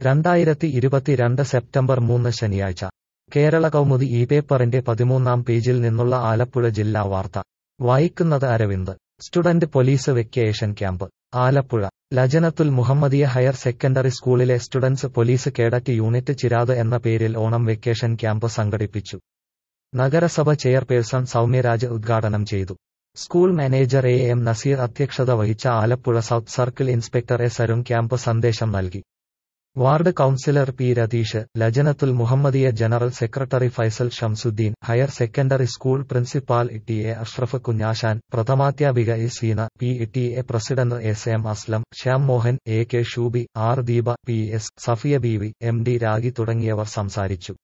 രണ്ടായിരത്തി ഇരുപത്തിരണ്ട് സെപ്റ്റംബർ മൂന്ന് ശനിയാഴ്ച കേരള കൗമുദി ഈ പേപ്പറിന്റെ പതിമൂന്നാം പേജിൽ നിന്നുള്ള ആലപ്പുഴ ജില്ലാ വാർത്ത വായിക്കുന്നത് Aravind student police vacation camp Alappuzha Lajnathul Muhammadiya higher secondary സ്കൂളിലെ students police cadet unit Chirath എന്ന പേരിൽ ഓണം വെക്കേഷൻ ക്യാമ്പ് സംഘടിപ്പിച്ചു നഗരസഭ ചെയർപേഴ്സൺ സൗമ്യരാജ് ഉദ്ഘാടനം ചെയ്തു school manager A M Naseer അധ്യക്ഷത വഹിച്ച Alappuzha south circle inspector S Arun camp സന്ദേശം നൽകി ward councillor P Ratheesh Lajnathul Muhammadiya general secretary Faisal Shamsuddin higher secondary school principal T A Ashraf Kunjashan പ്രഥമാധ്യാപിക E Seena P T A president S M Aslam Shyam Mohan A K Shoobi R Deepa P S Safiya B V M D Ragi തുടങ്ങിയവർ സംസാരിച്ചു